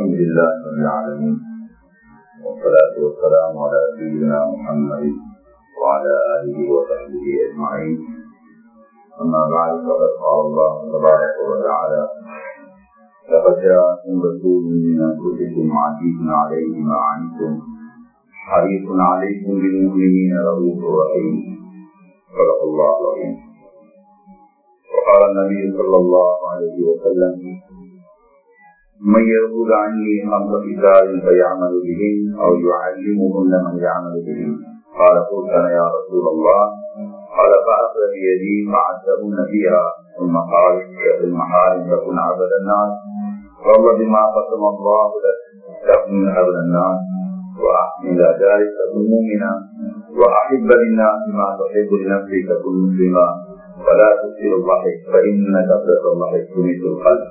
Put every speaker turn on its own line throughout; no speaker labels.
الحمد لله رب العالمين والصلاة والسلام على سيدنا محمد وعلى آله وصحبه أجمعين أما بعد فقد قال الله تبارك وتعالى لقد جاءكم رسول من أنفسكم عزيز عليه ما عنتم حريص عليكم بالمؤمنين رؤوف رحيم صدق الله العظيم وقال النبي صلى الله عليه وسلم من يرغب عني خمس خصال فيعمل بهن او يعلمهن من يعمل بهن قال قلت انا يا رسول الله قال فاخذ بيدي فعدهن فيها ثم قال في المحارم تكن عبد الناس والله بما قسم الله لك تكن عبد الناس واحسن الى ذلك تكن مؤمنا واحب للناس ما تحب لنفسك تكن مسلما ولا تكثر الضحك فان كثره الضحك تميت القلب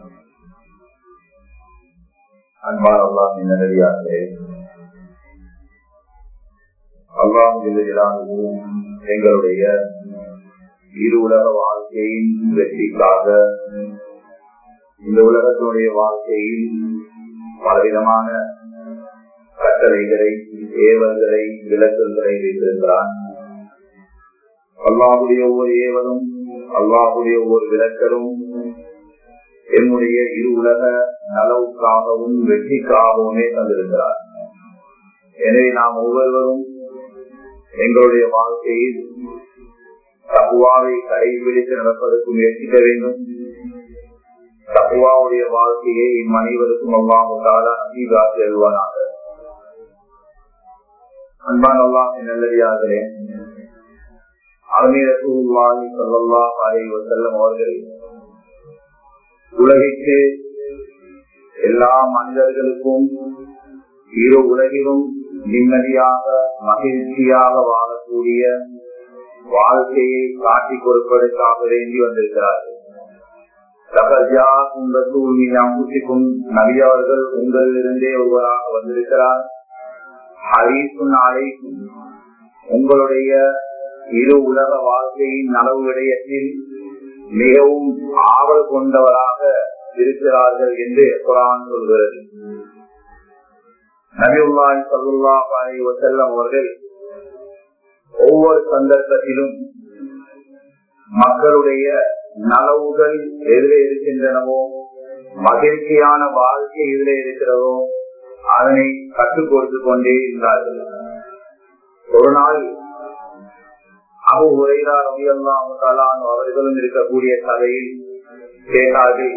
அன்பான அல்லாஹ் நல்லடியார்களே அல்லாஹும் எங்களுடைய இரு உலக வாழ்க்கையின் வெற்றிக்காக இந்த உலகத்தினுடைய வாழ்க்கையில் பலவிதமான கட்டளைகளை ஏவல்களை விளக்கல்களை வைத்திருக்கிறான் அல்லாஹுடைய ஒவ்வொரு ஏவலும் அல்லாஹுடைய ஒவ்வொரு விளக்கலும் என்னுடைய இரு உலக நலவுக்காகவும் வெற்றிக்காகவுமே தந்திருக்கிறார் எனவே நாம் ஒவ்வொருவரும் எங்களுடைய வாழ்க்கையில் தகுவாவை கடைபிடித்து நடப்பதற்கு முயற்சிக்க வேண்டும் தகுவாவுடைய வாழ்க்கையை இம்மனைவருக்கும் அவ்வாமுக்கால அங்கீகாரம் எழுவானாக அன்பான் அல்லாஹ் நல்லடியார்களே அமீர் ரசூல்லாஹி ஸல்லல்லாஹு அலைஹி வஸல்லம் அவர்கள் உலகிற்கு எல்லா மனிதர்களுக்கும் இரு உலகிலும் நிம்மதியாக மகிழ்ச்சியாக வாழக்கூடிய வாழ்க்கையை காட்டிக் கொடுப்பதற்காக வேண்டி வந்திருக்கிறார்கள் அம்புசிக்கும் நபி அவர்கள் உங்களிலிருந்தே ஒருவராக வந்திருக்கிறார் ஹரீசுன் அழைக்கும் உங்களுடைய இரு உலக வாழ்க்கையின் நலவு விடயத்தில் மிகவும் ஆவல் கொண்டவராக இருக்கிறார்கள் என்று குரான் சொல்கிறது நபியுல்லாய் சல்லா அலி வசல்லம் அவர்கள் ஒவ்வொரு சந்தர்ப்பத்திலும் மக்களுடைய நலவுகள் எதிரே இருக்கின்றனவோ மகிழ்ச்சியான வாழ்க்கை எதிரே இருக்கிறதோ அதனை கற்றுக் கொடுத்து கொண்டே இருந்தார்கள் ஒரு நாள் அபு உரைரா ரவி அல்லாம் அவர்களும் இருக்கக்கூடிய கதையில் கேட்டார்கள்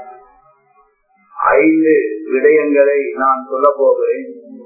ஐந்து விடயங்களை நான் சொல்ல போகிறேன்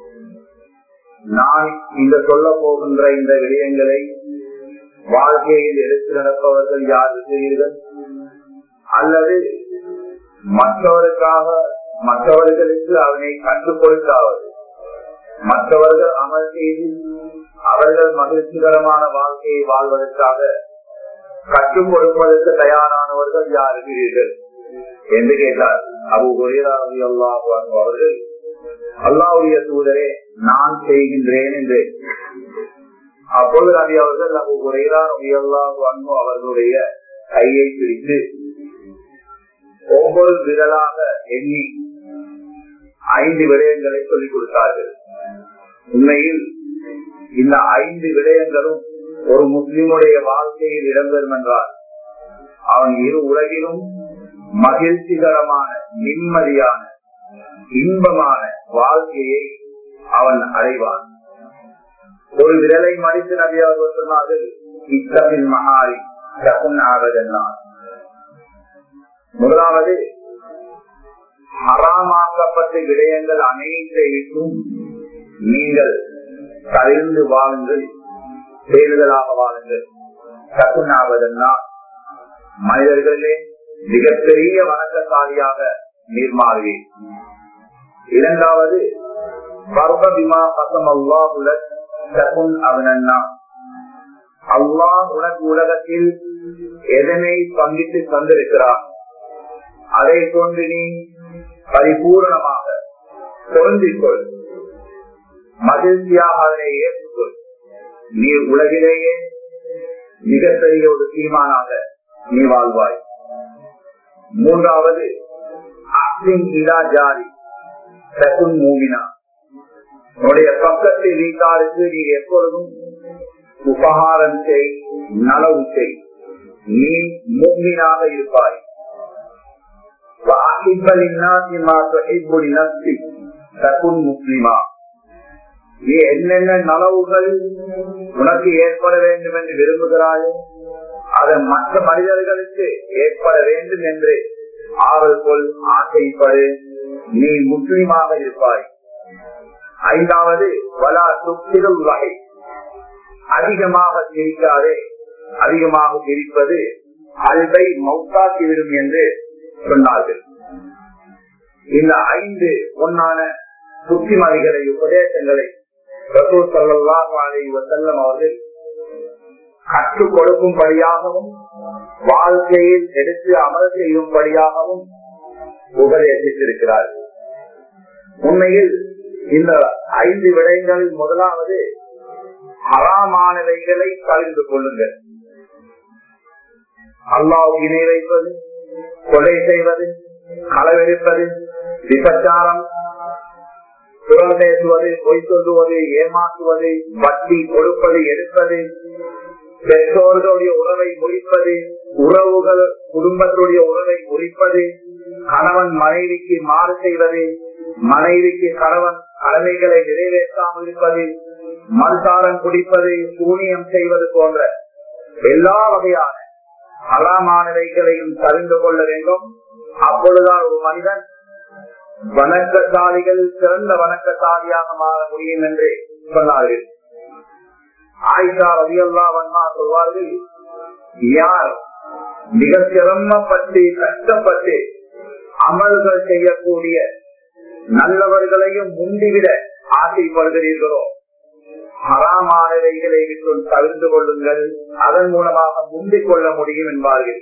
நான் இந்த சொல்ல போகின்ற இந்த விடயங்களை வாழ்க்கையில் எடுத்து நடப்பவர்கள் யார் இருக்கிறீர்கள் அல்லது மற்றவருக்காக மற்றவர்களுக்கு அவனை கற்றுக் கொடுத்தாவது மற்றவர்கள் அமல் செய்து அவர்கள் மகிழ்ச்சிகரமான வாழ்க்கையை வாழ்வதற்காக கற்றுக் கொடுப்பதற்கு தயாரானவர்கள் யார் இருக்கிறீர்கள் என்று கேட்டார் அபு குரேராவி அல்லாஹ் அவர்கள் அல்லாவுடைய தூதரே நான் செய்கின்றேன் என்று அப்பொழுது நபி அவர்கள் அபு குரேரா ரவி அல்லாஹ் அவர்களுடைய கையை பிடித்து ஒவ்வொரு விரலாக எண்ணி ஐந்து விடயங்களை சொல்லிக் கொடுத்தார்கள் உண்மையில் இந்த ஐந்து விடயங்களும் ஒரு முஸ்லிமுடைய வாழ்க்கையில் இடம்பெறும் என்றால் அவன் இரு உலகிலும் மகிழ்ச்சிகரமான நிம்மதியான இன்பமான வாழ்க்கையை அவன் அடைவான் ஒரு விரலை மடித்து நபி அவர்கள் சொன்னார்கள் இத்தமிழ் மகாரி ஆவதெல்லாம் முதலாவது ஹராமாக்கப்பட்ட விடயங்கள் அனைத்தையும் நீங்கள் கலைந்து வாழுங்கள் தேடுதலாக வாழுங்கள் சகுனாவதென்னா மனிதர்களே மிகப்பெரிய வணக்கசாலியாக நீர்மாறுவேன் இரண்டாவது பர்வபிமா பசம் அல்லாஹுல சகுன் அவனன்னா அல்லாஹ் உனக்கு உலகத்தில் எதனை பங்கிட்டு தந்திருக்கிறான் அதை கொண்டு நீ பரிபூர்ணமாக பொருந்திக்கொள் மகிழ்ச்சியாக அதனை ஏற்றுக்கொள் நீ உலகிலேயே மிகப்பெரிய ஒரு தீமானாக நீ வாழ்வாய் மூன்றாவது அஸ்லிம் இலா ஜாரி தகுன் மூவினா உன்னுடைய பக்கத்து வீட்டாருக்கு நீ எப்பொழுதும் உபகாரம் செய் நலவு செய் நீ மூமினாக இருப்பாய் முஸ்லிமா நீ என்னென்ன நலவுகள் உனக்கு ஏற்பட வேண்டும் என்று விரும்புகிறாயோ அது மற்ற மனிதர்களுக்கு ஏற்பட வேண்டும் என்று ஆவல் கொள் ஆசைப்படு நீ முஸ்லிமாக இருப்பாய் ஐந்தாவது வலா துப்பிடும் வகை அதிகமாக சிரிக்காதே அதிகமாக சிரிப்பது அல்பை மௌத்தாக்கிவிடும் என்று சொன்னார்கள் இந்த ஐந்து பொன்னான புத்திமதிகளை உபதேசங்களை ரசூல் சல்லாஹ் அலி வசல்லம் அவர்கள் கற்றுக் கொடுக்கும்படியாகவும் வாழ்க்கையில் எடுத்து அமல் செய்யும்படியாகவும் உபதேசித்திருக்கிறார் உண்மையில் இந்த ஐந்து விடயங்களில் முதலாவது ஹராமானவைகளை கலந்து கொள்ளுங்கள் அல்லாஹ் இணை வைப்பது கொலை செய்வது களவெடுப்பது விபச்சாரம் புறம் பேசுவது பொய் சொல்லுவது ஏமாற்றுவது வட்டி கொடுப்பது எடுப்பது பெற்றோர்களுடைய உறவை முறிப்பது உறவுகள் குடும்பத்துடைய உறவை முறிப்பது கணவன் மனைவிக்கு மாறு செய்வது மனைவிக்கு கணவன் கடமைகளை நிறைவேற்றாமல் இருப்பது மண்சாரம் குடிப்பது சூனியம் செய்வது போன்ற எல்லா வகையான அறாமானவைகளையும் தெரிந்து கொள்ள வேண்டும் அப்பொழுதுதான் ஒரு மனிதன் வணக்கசாலிகள் சிறந்த வணக்கசாலியாக மாற முடியும் என்று சொன்னார்கள் ஆயிஷா ரவியல்லா வன்மா சொல்வார்கள் யார் மிக சிரமப்பட்டு கஷ்டப்பட்டு அமல்கள் செய்யக்கூடிய நல்லவர்களையும் முந்திவிட ஆசைப்படுகிறீர்களோ ஹராமானவைகளை விட்டு தவிர்த்து கொள்ளுங்கள் அதன் மூலமாக முந்திக் கொள்ள முடியும் என்பார்கள்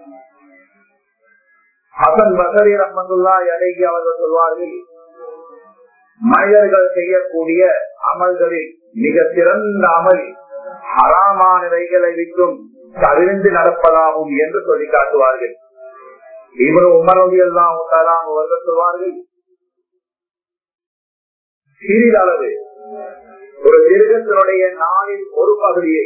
ஹசன் பசரி ரஹமதுல்லா அழகி அவர்கள் சொல்வார்கள் மனிதர்கள் செய்யக்கூடிய அமல்களில் மிக சிறந்த அமல் ஹராமானவைகளை விட்டும் தவிர்ந்து நடப்பதாகும் என்று சொல்லி காட்டுவார்கள் இவர் உமரவியெல்லாம் அவர்கள் சொல்வார்கள் சிறிதளவு ஒரு மிருகத்தினுடைய நாளில் ஒரு பகுதியை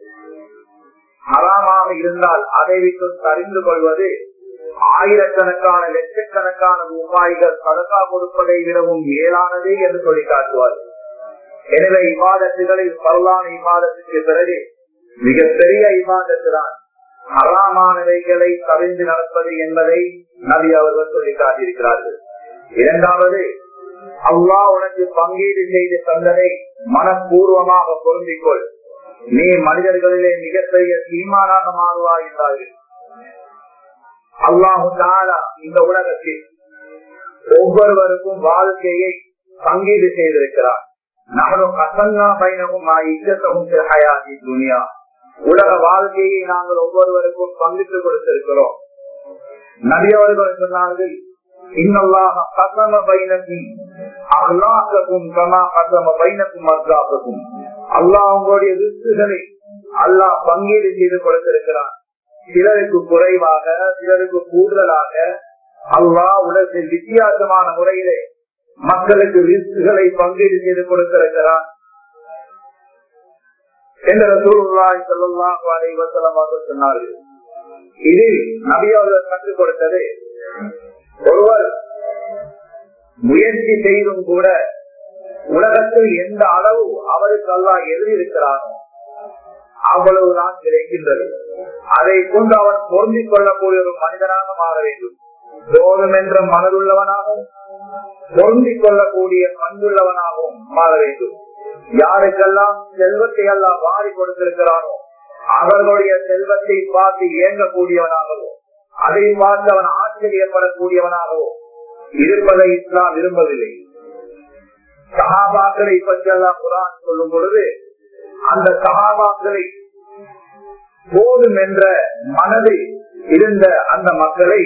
ஹராமாக இருந்தால் அதை விட்டு தெரிந்து கொள்வது ஆயிரக்கணக்கான லட்சக்கணக்கான ரூபாய்கள் சதக்கா கொடுப்பதை விடவும் மேலானது என்று சொல்லி காட்டுவார் எனவே இமாதத்துகளில் பரவான இமாதத்துக்கு பிறகு மிகப்பெரிய இமாதத்துதான் ஹராமானவைகளை கவிழ்ந்து நடப்பது என்பதை நபி அவர்கள் சொல்லி காட்டியிருக்கிறார்கள் இரண்டாவது அல்லா உனக்கு பங்கீடு செய்து தந்ததை மனப்பூர்வமாக பொருந்திக்கொள் நீ மனிதர்களிலே மிகப்பெரிய தீமானாக மாறுவாய் என்றார்கள் அல்லாஹு தாலா இந்த உலகத்தில் ஒவ்வொருவருக்கும் வாழ்க்கையை பங்கீடு செய்திருக்கிறார் நானும் கசங்கா பயணமும் இச்சத்தமும் ஹயாதி துனியா உலக வாழ்க்கையை நாங்கள் ஒவ்வொருவருக்கும் பங்கிட்டு கொடுத்திருக்கிறோம் நபியவர்கள் சொன்னார்கள் இன்னல்லாக கசம பைனக்கும் அல்லாஹக்கும் கமா கசம பைனக்கும் அல்லாஹக்கும் அல்லாஹ் உங்களுடைய ரிஸ்குகளை அல்லாஹ் பங்கீடு செய்து கொடுத்திருக்கிறார் சிலருக்கு குறைவாக சிலருக்கு கூடுதலாக அல்லா உலகத்தில் வித்தியாசமான முறையிலே மக்களுக்கு ரிஸ்குகளை பங்கீடு செய்து கொடுத்திருக்கிறார் என்ற சூழ்நிலை சொல்லலாம் சொன்னார்கள் இதில் நபியவர்கள் கற்றுக் கொடுத்தது ஒருவர் முயற்சி செய்தும் கூட உலகத்தில் எந்த அளவு அவருக்கு அல்லா எழுதியிருக்கிறானோ அவ்வளவுதான் கிடைக்கின்றது அதை கொண்டு அவன் பொருந்திக் கொள்ளக்கூடிய ஒரு மனிதனாக மாற வேண்டும் போதும் என்ற மனதுள்ளவனாகவும் பொருந்திக் கொள்ளக்கூடிய பண்புள்ளவனாகவும் மாற வேண்டும் யாருக்கெல்லாம் செல்வத்தை எல்லாம் வாரி கொடுத்திருக்கிறானோ அவர்களுடைய செல்வத்தை பார்த்து இயங்கக்கூடியவனாகவோ அதை பார்த்து அவன் ஆச்சரியப்படக்கூடியவனாகவோ இருப்பதை இஸ்லாம் விரும்பவில்லை சகாபாக்களை பற்றியெல்லாம் குரான் சொல்லும் பொழுது அந்த சகாபாக்களை போதும் என்ற மனதில் இருந்த அந்த மக்களை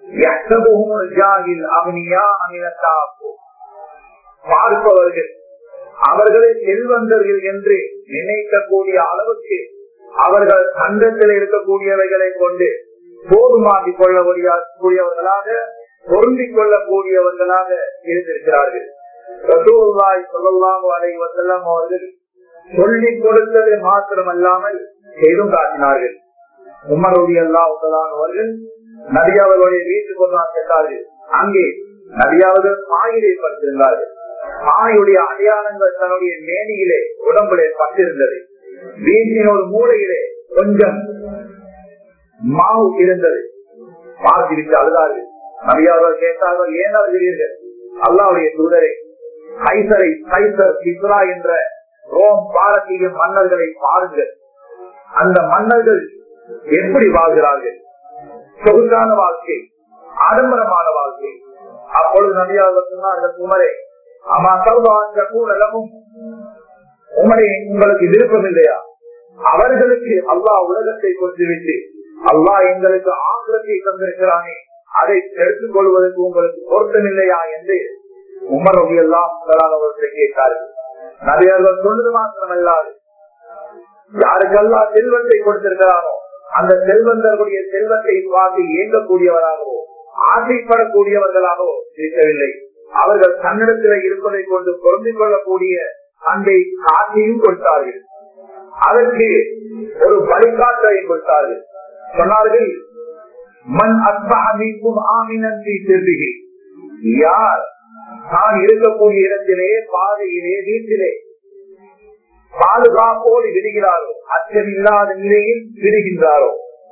பார்ப்பவர்கள் அவர்களை செல்வந்தர்கள் என்று நினைக்கக்கூடிய அளவுக்கு அவர்கள் சந்தத்தில் இருக்கக்கூடியவைகளை கொண்டு போதுமாக்கிக் கொள்ளக்கூடியவர்களாக பொருந்திக் கொள்ளக்கூடியவர்களாக இருந்திருக்கிறார்கள் ரசூலுல்லாஹி ஸல்லல்லாஹு அலைஹி வஸல்லம் அவர்கள் சொல்லிக் கொடுத்தது மாத்திரமல்லாமல் செய்தும் காட்டினார்கள் உமருடைய அல்லா அவர்கள் நபியாவர்களுடைய வீட்டுக்கு கொண்டு சென்றார்கள் அங்கே நபியாவர்கள் பாயிலை பட்டிருந்தார்கள் பாயுடைய அடையாளங்கள் தன்னுடைய மேனியிலே உடம்பிலே பட்டிருந்தது வீட்டின் ஒரு மூலையிலே கொஞ்சம் மாவு இருந்தது பார்த்துவிட்டு அழுதார்கள் நபியாவர்கள் கேட்டார்கள் ஏன் அழுகிறீர்கள் அல்லாவுடைய தூதரை கைசரை கைசர் சித்ரா என்ற ரோம் பாரசீக மன்னர்களை பாருங்கள் அந்த மன்னர்கள் எப்படி வாழ்கிறார்கள் சொகுசான வாழ்க்கை ஆடம்பரமான வாழ்க்கை அப்பொழுது நபியாக சொன்னார்கள் உமரே அம்மா சர்வாங்க கூடலமும் உமரே உங்களுக்கு விருப்பம் இல்லையா அவர்களுக்கு அல்லாஹ் உலகத்தை கொடுத்துவிட்டு அல்லாஹ் எங்களுக்கு ஆங்கிலத்தை தந்திருக்கிறானே அதை எடுத்துக் கொள்வதற்கு உங்களுக்கு பொருத்தம் இல்லையா என்று உமர் ரவி எல்லாம் அவர்களை கேட்டார்கள் நபியர்கள் சொன்னது மாத்திரமல்லாது யாருக்கெல்லாம் செல்வத்தை கொடுத்திருக்கிறானோ அந்த செல்வந்தர்களுடைய செல்வத்தை பார்த்து இயங்கக்கூடியவராகவோ ஆசைப்படக்கூடியவர்களாகவோ இருக்கவில்லை அவர்கள் தன்னிடத்தில் இருப்பதை கொண்டு பொருந்திக் கொள்ளக்கூடிய அன்பை காட்சியும் கொடுத்தார்கள் அதற்கு ஒரு வழிகாட்டலை கொடுத்தார்கள் சொன்னார்கள் மண் அஸ்பாமிக்கும் ஆமினந்தி திருபிகை யார் நான் இருக்கக்கூடிய இடத்திலே பாதையிலே வீட்டிலே பாதுகாப்போடு விடுகிறாரோ அச்சமில்லாத நிலையில் விடுகின்றாரோ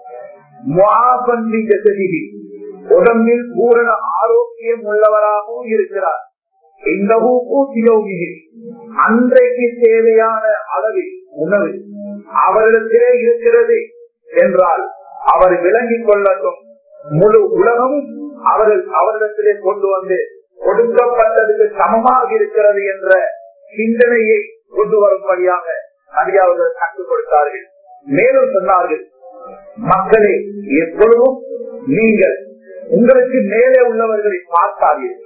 உடம்பில் பூரண ஆரோக்கியம் உள்ளவராகவும் இருக்கிறார் இந்த அன்றைக்கு தேவையான அளவில் உணவு அவரிடத்திலே இருக்கிறது என்றால் அவர் விளங்கிக் கொள்ளட்டும் முழு உலகமும் அவர்கள் அவரிடத்திலே கொண்டு வந்து கொடுக்கப்பட்டதுக்கு சமமாக இருக்கிறது என்ற சிந்தனையை கொண்டு வரும்படியாக நபியாவர்கள் கற்றுக் கொடுத்தார்கள் மேலும் சொன்னார்கள் மக்களே எப்பொழுதும் நீங்கள் உங்களுக்கு மேலே உள்ளவர்களை பார்க்காதீர்கள்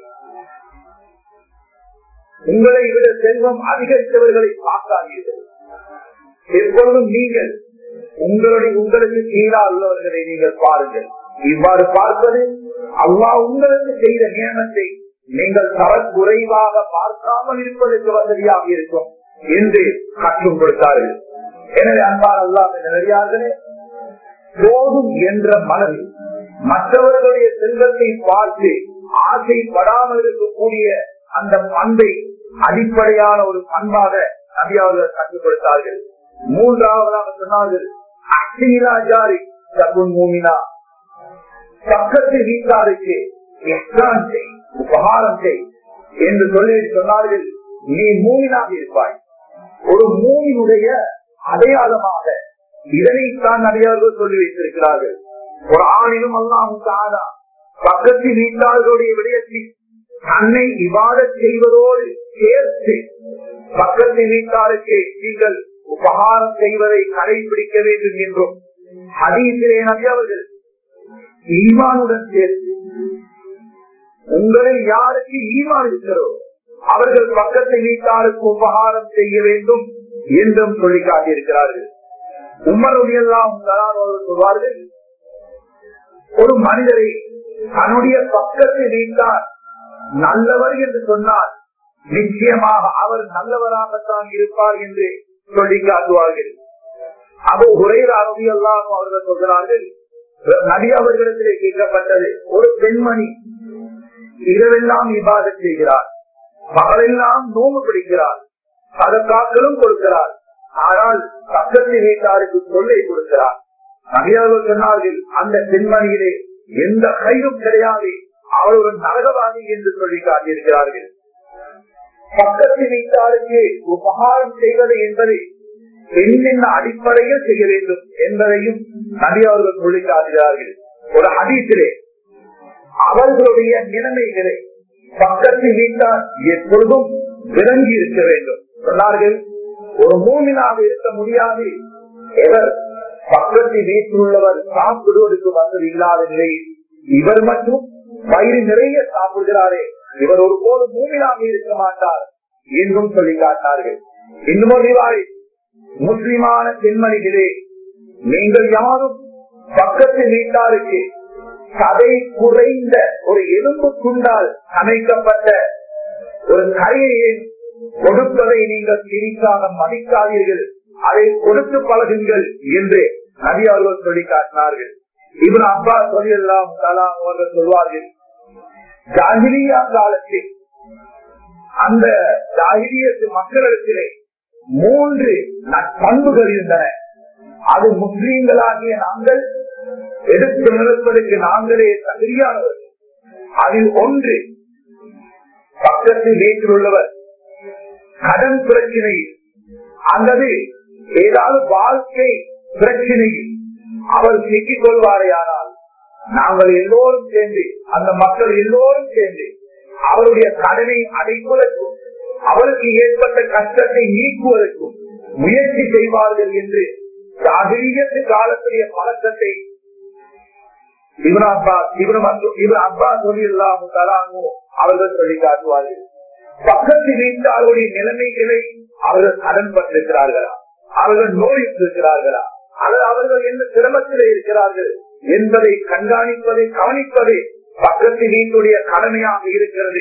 உங்களை விட செல்வம் அதிகரித்தவர்களை பார்க்காதீர்கள் எப்பொழுதும் நீங்கள் உங்களுடைய உங்களுக்கு கீழா உள்ளவர்களை நீங்கள் பாருங்கள் இவ்வாறு பார்ப்பது அவ்வா உங்களுக்கு செய்த நியமத்தை நீங்கள் தர குறைவாக பார்க்காமல் இருப்பதற்கு வசதியாக இருக்கும் என்று கற்றுக் கொடுத்தார்கள் எனவே அன்பால் அல்லாத நிறையார்களே போதும் என்ற மனதில் மற்றவர்களுடைய செல்வத்தை பார்த்து ஆசைப்படாமல் இருக்கக்கூடிய அந்த பண்பை அடிப்படையான ஒரு பண்பாக நபியாளர்கள் கற்றுக் கொடுத்தார்கள் மூன்றாவதாக சொன்னார்கள் அக்னிராஜாரி சகுன் மூமினா பக்கத்து வீட்டாருக்கு எஸ்லான் செய் உபகாரம் செய் என்று சொல்லி சொன்னார்கள் நீ மூமினாக இருப்பாய் ஒரு மூமினுடைய அடையாளமாக இதனைத்தான் நடிகார்கள் சொல்லி வைத்திருக்கிறார்கள் ஒரு ஆணிலும் அல்லாமும் தானா பக்கத்து வீட்டார்களுடைய விடயத்தில் தன்னை இவாத செய்வதோடு சேர்த்து பக்கத்து வீட்டாருக்கு நீங்கள் உபகாரம் செய்வதை கடைபிடிக்க வேண்டும் என்றும் ஹதீசிலே நபி அவர்கள் ஈமானுடன் சேர்த்து உங்களில் யாருக்கு ஈமான் இருக்கிறதோ அவர்கள் பக்கத்து வீட்டாருக்கு உபகாரம் செய்ய வேண்டும் என்றும் சொல்லி காட்டியிருக்கிறார்கள் உம்மருடையெல்லாம் சொல்வார்கள் ஒரு மனிதரை தன்னுடைய பக்கத்து வீட்டார் நல்லவர் என்று சொன்னால் நிச்சயமாக அவர் நல்லவராகத்தான் இருப்பார் என்று சொல்லி காட்டுவார்கள் அப்போ ஒரே அறுதியெல்லாம் அவர்கள் சொல்கிறார்கள் நபி அவர்களிடத்திலே கேட்கப்பட்டது ஒரு பெண்மணி இரவெல்லாம் விவாதம் செய்கிறார் பகலெல்லாம் நோம்பு பிடிக்கிறார் சதக்காக்களும் கொடுக்கிறார் ஆனால் பக்கத்து வீட்டாருக்கு தொல்லை கொடுக்கிறார் நபியார்கள் சொன்னார்கள் அந்த பெண்மணியிலே எந்த கையும் கிடையாது அவள் ஒரு நரகவாதி என்று சொல்லி காட்டியிருக்கிறார்கள் பக்கத்து வீட்டாருக்கு உபகாரம் செய்வது என்பதை என்னென்ன அடிப்படையில் செய்ய வேண்டும் என்பதையும் நபி அவர்கள் சொல்லி காட்டுகிறார்கள் ஒரு அதிசிலே அவர்களுடைய நிலைமைகளை பக்கத்து வீட்டார் எப்பொழுதும் விளங்கி இருக்க வேண்டும் சொன்னார்கள் ஒரு மூமினாக இருக்க முடியாது எவர் பக்கத்து வீட்டில் உள்ளவர் சாப்பிடுவதற்கு வசதி இல்லாத நிலையில் இவர் மட்டும் வயிறு நிறைய சாப்பிடுகிறாரே இவர் ஒரு போது மூமினாக இருக்க மாட்டார் என்றும் சொல்லி காட்டினார்கள் இன்னும் அறிவாய் முஸ்லிமான பெண்மணிகளே நீங்கள் யாரும் பக்கத்து வீட்டாருக்கு சதை குறைந்த ஒரு எலும்பு துண்டால் அமைக்கப்பட்ட ஒரு கரையை கொடுப்பதை நீங்கள் திரிக்காக மதிக்காதீர்கள் அதை கொடுத்து பழகுங்கள் என்று நபியார்கள் சொல்லி காட்டினார்கள் இவன் அப்பா சொல்லலாம் கலாம் அவர்கள் சொல்வார்கள் ஜாகிரியா காலத்தில் அந்த ஜாகிரியத்து மக்களிடத்திலே மூன்று நற்பண்புகள் இருந்தன அது முஸ்லீம்களாகிய நாங்கள் எடுத்து நிறுப்பதற்கு நாங்களே தகுதியானவர்கள் அதில் ஒன்று பக்கத்தில் வீட்டில் உள்ளவர் கடன் பிரச்சனையில் அல்லது ஏதாவது வாழ்க்கை பிரச்சனையில் அவர் சிக்கிக் கொள்வாரையானால் நாங்கள் எல்லோரும் சேர்ந்து அந்த மக்கள் எல்லோரும் சேர்ந்து அவருடைய கடனை அடைப்பதற்கும் அவருக்கு ஏற்பட்ட கஷ்டத்தை நீக்குவதற்கும் முயற்சி செய்வார்கள் என்று ஜாகிரியத்து காலத்துடைய பழக்கத்தை இவன் அப்பா இவன் இவன் அப்பா சொல்லி தலாமோ அவர்கள் சொல்லி காட்டுவார்கள் பக்கத்து வீட்டாருடைய நிலைமைகளை அவர்கள் கடன் பட்டிருக்கிறார்களா அவர்கள் நோயில் இருக்கிறார்களா அல்லது அவர்கள் என்ன சிரமத்தில் இருக்கிறார்கள் என்பதை கண்காணிப்பதை கவனிப்பதே பக்கத்து வீட்டுடைய கடமையாக இருக்கிறது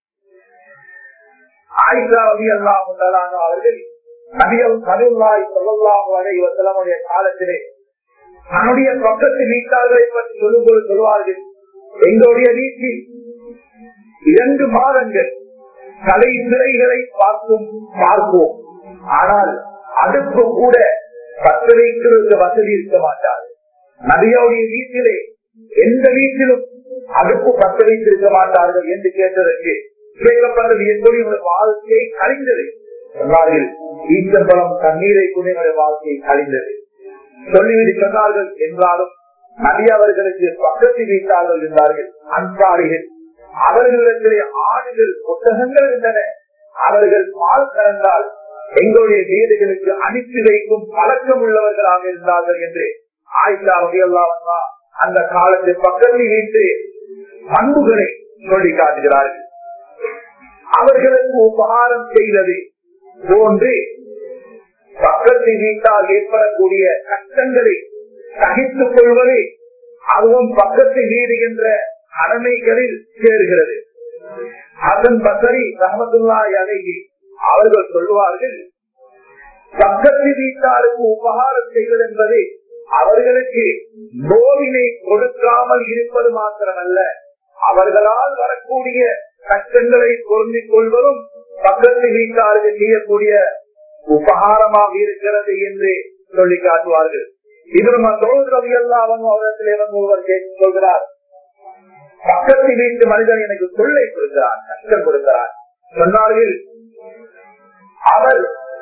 ஆயிஷா ரவி அல்லாஹ் அவர்கள் நபியம் கருள்ளாய் சொல்லலாம் வரை இவசலமுடைய காலத்திலே தன்னுடைய பக்கத்து வீட்டார்களை பற்றி சொல்லும்போது சொல்வார்கள் எங்களுடைய வீட்டில் இரண்டு மாதங்கள் தலை சிறைகளை பார்க்கும் பார்ப்போம் ஆனால் அடுப்பு கூட பத்து வைக்கிறதுக்கு வசதி இருக்க மாட்டார் நபியோடைய வீட்டிலே எந்த வீட்டிலும் அடுப்பு பத்து வைத்திருக்க மாட்டார்கள் என்று கேட்டதற்கு கேட்கப்பட்டது எப்படி உங்களுடைய வாழ்க்கையை கழிந்தது சொன்னார்கள் ஈச்சம்பரம் தண்ணீரை கூட என்னுடைய வாழ்க்கையை கழிந்தது சொல்லிவிட்டு சொன்னார்கள் என்றாலும் நபி அவர்களுக்கு பக்கத்து வீட்டார்கள் இருந்தார்கள் அன்சாரிகள் அவர்களிடத்திலே ஆடுகள் புத்தகங்கள் இருந்தன அவர்கள் பால் கலந்தால் எங்களுடைய வீடுகளுக்கு அனுப்பி வைக்கும் பழக்கம் உள்ளவர்களாக இருந்தார்கள் என்று ஆயிஷா வகையெல்லாம் அந்த காலத்தில் பக்கத்தில் வீட்டு பண்புகளை சொல்லி காட்டுகிறார்கள் அவர்களுக்கு உபகாரம் செய்தது போன்று பக்கத்து வீட்டால் ஏற்படக்கூடிய கஷ்டங்களை சகித்துக் கொள்வது அதுவும் பக்கத்து வீடு என்ற கடமைகளில் சேருகிறது அதன் பசரி ரஹமத்துல்லா அழகி அவர்கள் சொல்லுவார்கள் பக்கத்து வீட்டாருக்கு உபகாரம் செய்வது என்பது அவர்களுக்கு நோவினை கொடுக்காமல் இருப்பது மாத்திரமல்ல அவர்களால் வரக்கூடிய கஷ்டங்களை பொருந்திக் கொள்வதும் பக்கத்து வீட்டாருக்கு செய்யக்கூடிய உபகாரமாக இருக்கிறது என்று சொல்லி காட்டுவார்கள் இது நம்ம தோல்வி எல்லாம் அவங்க அவரிடத்திலே வந்து ஒருவர் கேட்டு சொல்கிறார் பக்கத்து வீட்டு மனிதன் எனக்கு தொல்லை கொடுக்கிறான் கஷ்டம் கொடுக்கிறான் சொன்னார்கள் அவர்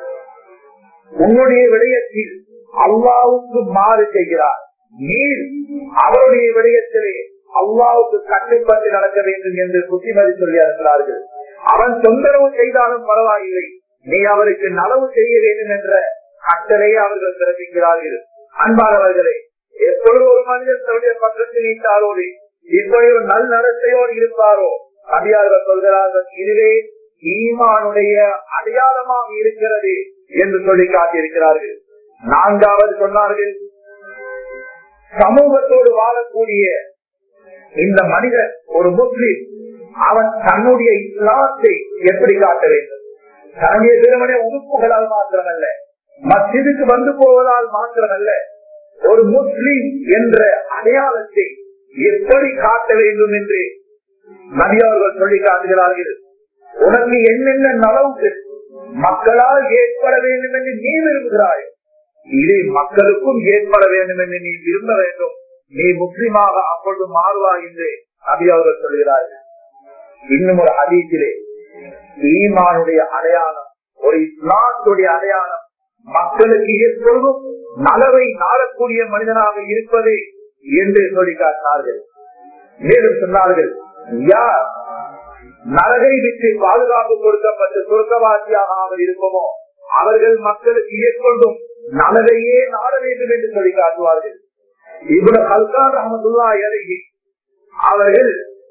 உன்னுடைய விடயத்தில் அல்லாவுக்கு மாறு செய்கிறார் நீர் அவருடைய விடயத்திலே அல்லாவுக்கு கட்டுப்பட்டு நடக்க வேண்டும் என்று புத்திமதி சொல்லி இருக்கிறார்கள் அவன் தொந்தரவு செய்தாலும் பரவாயில்லை நீ அவருக்கு நலவு செய்ய வேண்டும் என்ற கட்டளையை அவர்கள் பிறப்பிக்கிறார்கள் அன்பானவர்களே எப்பொழுது ஒரு மனிதன் தன்னுடைய பக்கத்தில் நீட்டாரோடு இப்படி ஒரு நல் நடத்தையோடு இருப்பாரோ அடியார்கள் சொல்கிறார்கள் இதுவே ஈமானுடைய அடையாளமாக இருக்கிறது என்று சொல்லி காட்டியிருக்கிறார்கள் நான்காவது சொன்னார்கள் சமூகத்தோடு வாழக்கூடிய இந்த மனிதன் ஒரு முஸ்லிம் அவன் தன்னுடைய இஸ்லாத்தை எப்படி காட்ட வேண்டும் தன்னுடைய திருமண உறுப்புகளால் மாத்திரமல்ல மசிதுக்கு வந்து போவதால் மாத்திரமல்ல ஒரு முஸ்லிம் என்ற அடையாளத்தை எப்படி காட்ட வேண்டும் என்று நபியவர்கள் சொல்லி காட்டுகிறார்கள் உனக்கு என்னென்ன நலவுக்கு மக்களால் ஏற்பட வேண்டும் என்று நீ விரும்புகிறாய் இது மக்களுக்கும் ஏற்பட வேண்டும் என்று நீ விரும்ப வேண்டும் நீ முஸ்லிமாக அப்பொழுது மாறுவாய் என்று நபி அவர்கள் சொல்கிறார்கள் இன்னும் ஒரு அதீத்திலே ஈமானுடைய அடையாளம் ஒரு இஸ்லாத்துடைய அடையாளம் மக்களுக்கு எப்பொழுதும் நலவை நாடக்கூடிய மனிதனாக இருப்பது என்று சொல்லி காட்டினார்கள் மேலும் சொன்னார்கள் யார் நரகை விட்டு பாதுகாப்பு கொடுக்கப்பட்டு சொர்க்கவாசியாக அவர் இருப்போமோ அவர்கள் மக்களுக்கு ஏற்படும் நலவையே நாட வேண்டும் என்று சொல்லி காட்டுவார்கள் இவ்வளவு கல்கான் அஹமதுல்லா இறங்கி அவர்கள்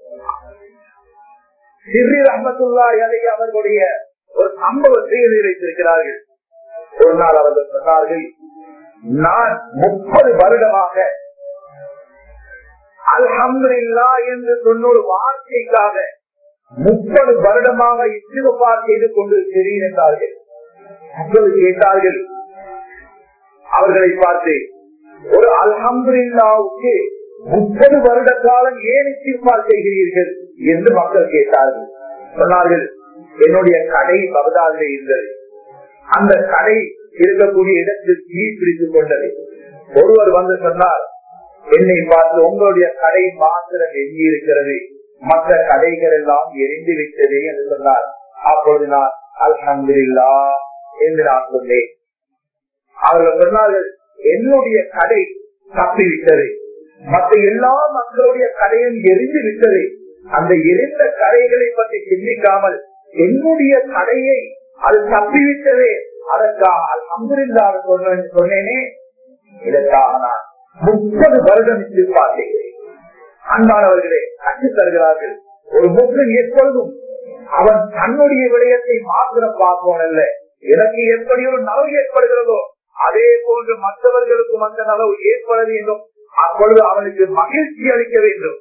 சிறி ரஹமத்துல்லா இறங்கி அவர்களுடைய ஒரு சம்பவத்தை வைத்திருக்கிறார்கள் ஒரு நாள் அவர்கள் சொன்னார்கள் நான் முப்பது வருடமாக அல்ஹம்துல்லா என்று சொன்ன ஒரு வார்த்தைக்காக முப்பது வருடமாக இஸ்திகபார் செய்து கொண்டிருக்கிறேன் என்றார்கள் அப்போது கேட்டார்கள் அவர்களை பார்த்து ஒரு அல்ஹம்துல்லாவுக்கு முப்பது வருட காலம் ஏன் இஸ்திகபார் செய்கிறீர்கள் என்று மக்கள் கேட்டார்கள் சொன்னார்கள் என்னுடைய கடை பகதாதிலே இருந்தது அந்த கடை இருக்கக்கூடிய இடத்தில் தீ பிடித்துக் கொண்டது ஒருவர் வந்து சொன்னார் என்னை பார்த்து உங்களுடைய கடை மாத்திரம் எங்கி இருக்கிறது மற்ற கடைகள் எல்லாம் எரிந்து விட்டது என்று சொன்னார் அப்பொழுது நான் அல்ஹம்துல்லா என்று நான் சொன்னேன் அவர்கள் சொன்னார்கள் என்னுடைய கடை தப்பிவிட்டது மற்ற எல்லா மக்களுடைய கடையும் எரிந்து விட்டது அந்த எரிந்த கடைகளை பற்றி சிந்திக்காமல் என்னுடைய கடையை அது தப்பிவிட்டதே அதற்காக அல்ஹம்துல்லா சொன்னேனே இதற்காக நான் முப்பது வருடம் எதிர்பார்த்தேன் அன்பானவர்களே கற்று தருகிறார்கள் ஒரு முஸ்லிம் எப்பொழுதும் அவன் தன்னுடைய விடயத்தை மாத்திரம் பார்ப்போன் அல்ல எனக்கு எப்படி ஒரு நலவு ஏற்படுகிறதோ அதே போன்று மற்றவர்களுக்கும் அந்த நலவு ஏற்பட வேண்டும் அப்பொழுது அவனுக்கு மகிழ்ச்சி அளிக்க வேண்டும்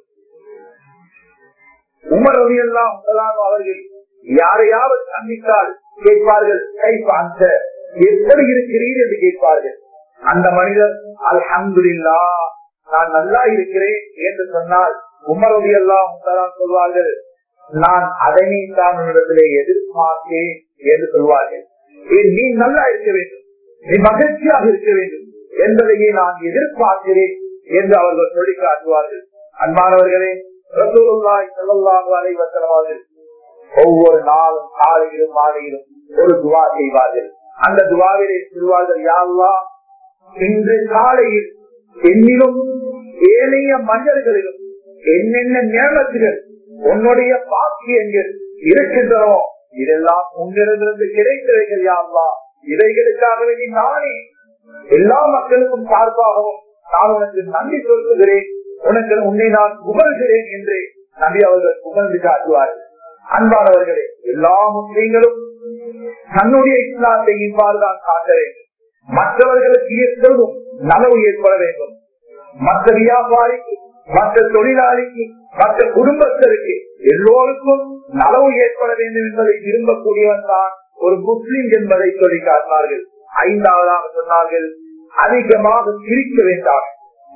உமர் எல்லாம் முதலாக அவர்கள் யாரையாவது சந்தித்தால் கேட்பார்கள் கை பார்த்த எப்படி இருக்கிறீர் என்று கேட்பார்கள் அந்த மனிதர் அல்ஹம்துல்லா நான் நல்லா இருக்கிறேன் என்று சொன்னால் உமரவி எல்லாம் சொல்வார்கள் நான் அதனை தான் இடத்திலே எதிர்பார்த்தேன் என்று சொல்வார்கள் நீ நல்லா இருக்க வேண்டும் நீ மகிழ்ச்சியாக இருக்க வேண்டும் என்பதையே நான் எதிர்பார்க்கிறேன் என்று அவர்கள் சொல்லி காட்டுவார்கள் அன்பானவர்களே ரசூலுல்லாஹி ஸல்லல்லாஹு அலைஹி வஸல்லம் ஒவ்வொரு நாளும் காலையிலும் மாலையிலும் ஒரு துவா செய்வார்கள் அந்த துவாவிலே சொல்வார்கள் யாழ்லா இன்று காலையில் என்னிலும் ஏழைய மனிதர்களிலும் என்னென்ன நியமத்துகள் உன்னுடைய பாக்கியங்கள் இருக்கின்றனோ இதெல்லாம் உங்களிடமிருந்து கிடைத்தவைகள் யாழ்லா இவைகளுக்காக வேண்டி நானே எல்லா மக்களுக்கும் சார்பாகவும் நான் உனக்கு நன்றி சொல்லுகிறேன் உனக்கு உன்னை நான் புகழ்கிறேன் என்று நம்பி அவர்கள் புகழ்ந்து காட்டுவார்கள் அன்பானவர்களே எல்லா முஸ்லீம்களும் தன்னுடைய இஸ்லாத்தை இவ்வாறுதான் காட்ட வேண்டும் மற்றவர்களுக்கு எப்பொழுதும் நலவு ஏற்பட வேண்டும் மற்ற வியாபாரிக்கு மற்ற தொழிலாளிக்கு மற்ற குடும்பத்திற்கு எல்லோருக்கும் நலவு ஏற்பட வேண்டும் என்பதை விரும்பக்கூடியவன் தான் ஒரு முஸ்லிம் என்பதை சொல்லி காட்டினார்கள் ஐந்தாவதாக சொன்னார்கள் அதிகமாக சிரிக்க வேண்டாம்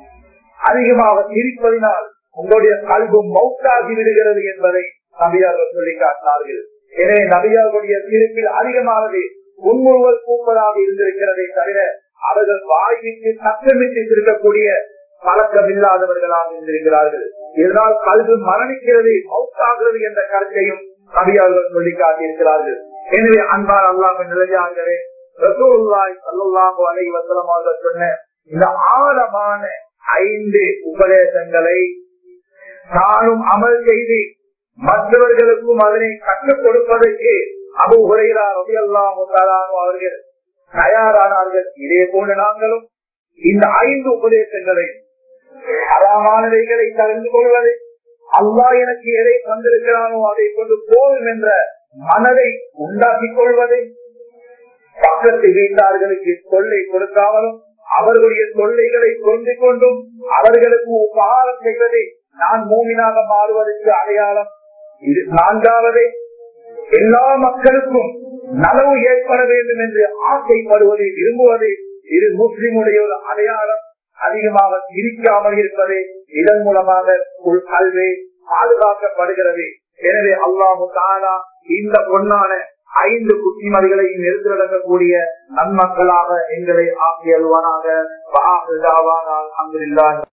அதிகமாக சிரிப்பதினால் உங்களுடைய கல்வி மௌத்தாகி விடுகிறது என்பதை நபியார்கள் சொல்லி காட்டினார்கள் எனவே நபியார்களுடைய சிரிப்பில் அதிகமானது உண்முறுவல் கூப்பதாக இருந்திருக்கிறதை தவிர அவர்கள் வாய்விட்டு சத்தமிட்டு இருக்கக்கூடிய பழக்கம் இல்லாதவர்களாக இருந்திருக்கிறார்கள் இதனால் கல்வி மரணிக்கிறது மௌத்தாகிறது என்ற கருத்தையும் நபியார்கள் சொல்லி காட்டியிருக்கிறார்கள் எனவே அன்பார் அல்லாம நிலையாகவே ரசூல்லாய் சல்லாஹு அலை வசலமாக சொன்ன இந்த ஆழமான ஐந்து உபதேசங்களை தானும் அமல் செய்து மற்றவர்களுக்கும் அதனை கற்றுக் கொடுப்பதற்கு அபு உரைகிறா ரவி அல்லாம் அவர்கள் தயாரானார்கள் இதே போல நாங்களும் இந்த ஐந்து உபதேசங்களை அறமானவைகளை கலந்து கொள்வது அல்லா எனக்கு எதை தந்திருக்கிறானோ அதை கொண்டு போதும் என்ற மனதை உண்டாக்கிக் கொள்வதை பக்கத்து வீட்டார்களுக்கு தொல்லை கொடுக்காமலும் அவர்களுடைய தொல்லைகளை புரிந்து கொண்டும் அவர்களுக்கு உபகாரம் செய்வதை நான் மூமினாக மாறுவதற்கு அடையாளம் இது நான்காவது எல்லா மக்களுக்கும் நலவு ஏற்பட வேண்டும் என்று ஆசைப்படுவதை விரும்புவதை இது முஸ்லிமுடைய ஒரு அடையாளம் அதிகமாக சிரிக்காமல் இருப்பது இதன் மூலமாக ஒரு கல்வி பாதுகாக்கப்படுகிறது எனவே அல்லாஹு தானா இந்த பொன்னான ஐந்து புத்திமதிகளையும் எடுத்து நடக்கக்கூடிய நன்மக்களாக எங்களை ஆக்கியல்வானாக அங்கிருந்தான்